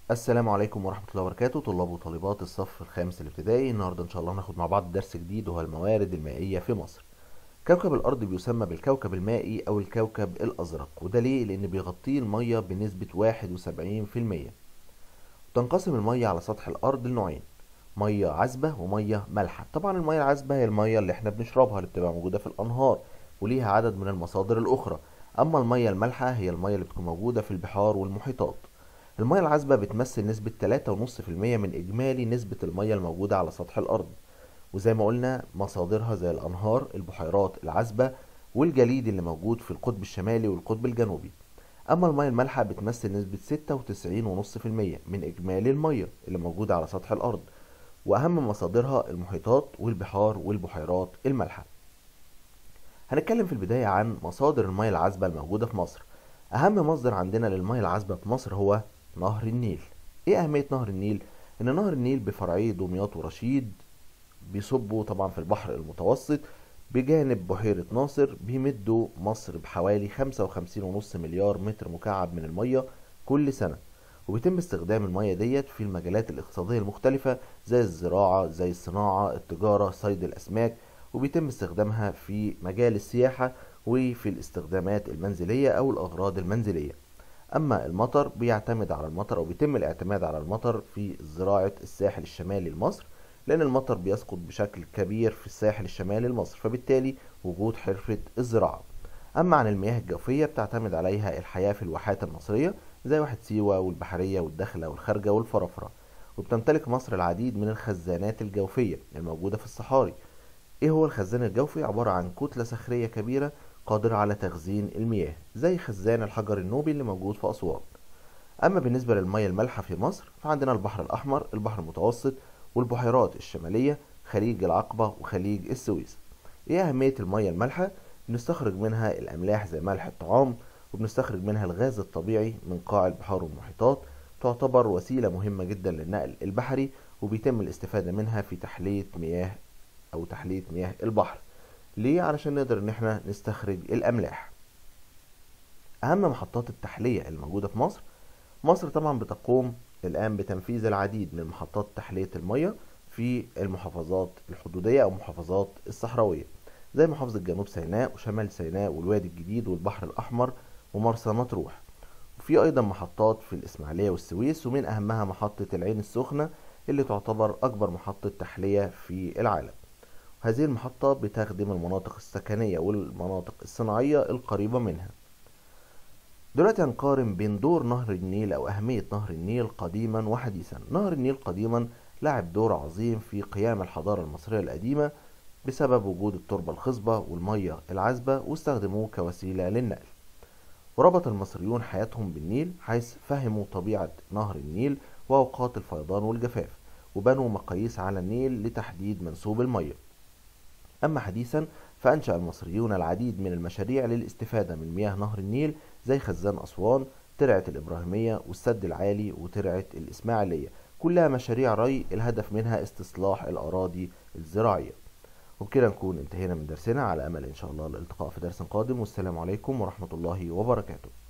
السلام عليكم ورحمة الله وبركاته طلاب وطالبات الصف الخامس الابتدائي النهاردة إن شاء الله هناخد مع بعض درس جديد وهو الموارد المائية في مصر كوكب الأرض بيسمى بالكوكب المائي أو الكوكب الأزرق وده ليه؟ لأن بيغطيه المية بنسبة واحد وسبعين في المية تنقسم المية على سطح الأرض لنوعين مية عذبة ومية مالحة طبعا المية العذبة هي المية اللي احنا بنشربها اللي بتبقى موجودة في الأنهار وليها عدد من المصادر الأخرى أما المية المالحة هي المية اللي بتكون موجودة في البحار والمحيطات المياه العذبة بتمثل نسبة 3.5% من إجمالي نسبة المياه الموجودة على سطح الأرض وزي ما قلنا مصادرها زي الأنهار البحيرات العذبة والجليد اللي موجود في القطب الشمالي والقطب الجنوبي أما المياه المالحة بتمثل نسبة 96.5% من إجمالي المياه اللي موجودة على سطح الأرض وأهم مصادرها المحيطات والبحار والبحيرات المالحة هنتكلم في البداية عن مصادر المياه العذبة الموجودة في مصر أهم مصدر عندنا للمياه العذبة في مصر هو نهر النيل ايه اهمية نهر النيل ان نهر النيل بفرعيه دمياط ورشيد بيصبوا طبعا في البحر المتوسط بجانب بحيرة ناصر بيمدوا مصر بحوالي خمسة وخمسين ونص مليار متر مكعب من المية كل سنة وبيتم استخدام المية ديت في المجالات الاقتصادية المختلفة زي الزراعة زي الصناعة التجارة صيد الأسماك وبيتم استخدامها في مجال السياحة وفي الاستخدامات المنزلية أو الأغراض المنزلية أما المطر بيعتمد على المطر أو بيتم الاعتماد على المطر في زراعة الساحل الشمالي لمصر لأن المطر بيسقط بشكل كبير في الساحل الشمالي لمصر فبالتالي وجود حرفة الزراعة أما عن المياه الجوفية بتعتمد عليها الحياة في الواحات المصرية زي واحة سيوة والبحرية والداخلة والخارجة والفرافرة وبتمتلك مصر العديد من الخزانات الجوفية الموجودة في الصحاري ايه هو الخزان الجوفي عبارة عن كتلة صخرية كبيرة قادرة على تخزين المياه زي خزان الحجر النوبي اللي موجود في أسوان أما بالنسبة للمياه المالحة في مصر فعندنا البحر الأحمر البحر المتوسط والبحيرات الشمالية خليج العقبة وخليج السويس إيه أهمية المياه المالحة؟ بنستخرج منها الأملاح زي ملح الطعام وبنستخرج منها الغاز الطبيعي من قاع البحار والمحيطات تعتبر وسيلة مهمة جدا للنقل البحري وبيتم الاستفادة منها في تحلية مياه أو تحلية مياه البحر ليه علشان نقدر ان احنا نستخرج الاملاح اهم محطات التحلية الموجودة في مصر مصر طبعا بتقوم الان بتنفيذ العديد من محطات تحلية المية في المحافظات الحدودية او المحافظات الصحراوية زي محافظة جنوب سيناء وشمال سيناء والوادي الجديد والبحر الاحمر ومرسى مطروح وفي ايضا محطات في الاسماعيلية والسويس ومن اهمها محطة العين السخنة اللي تعتبر اكبر محطة تحلية في العالم هذه المحطة بتخدم المناطق السكنية والمناطق الصناعية القريبة منها دلوقتي هنقارن بين دور نهر النيل أو أهمية نهر النيل قديما وحديثا نهر النيل قديما لعب دور عظيم في قيام الحضارة المصرية القديمة بسبب وجود التربة الخصبة والمية العذبة واستخدموه كوسيلة للنقل وربط المصريون حياتهم بالنيل حيث فهموا طبيعة نهر النيل وأوقات الفيضان والجفاف وبنوا مقاييس على النيل لتحديد منسوب المية أما حديثا فأنشأ المصريون العديد من المشاريع للاستفادة من مياه نهر النيل زي خزان أسوان ترعة الإبراهيمية والسد العالي وترعة الإسماعيلية كلها مشاريع ري الهدف منها استصلاح الأراضي الزراعية وبكده نكون انتهينا من درسنا على أمل إن شاء الله الالتقاء في درس قادم والسلام عليكم ورحمة الله وبركاته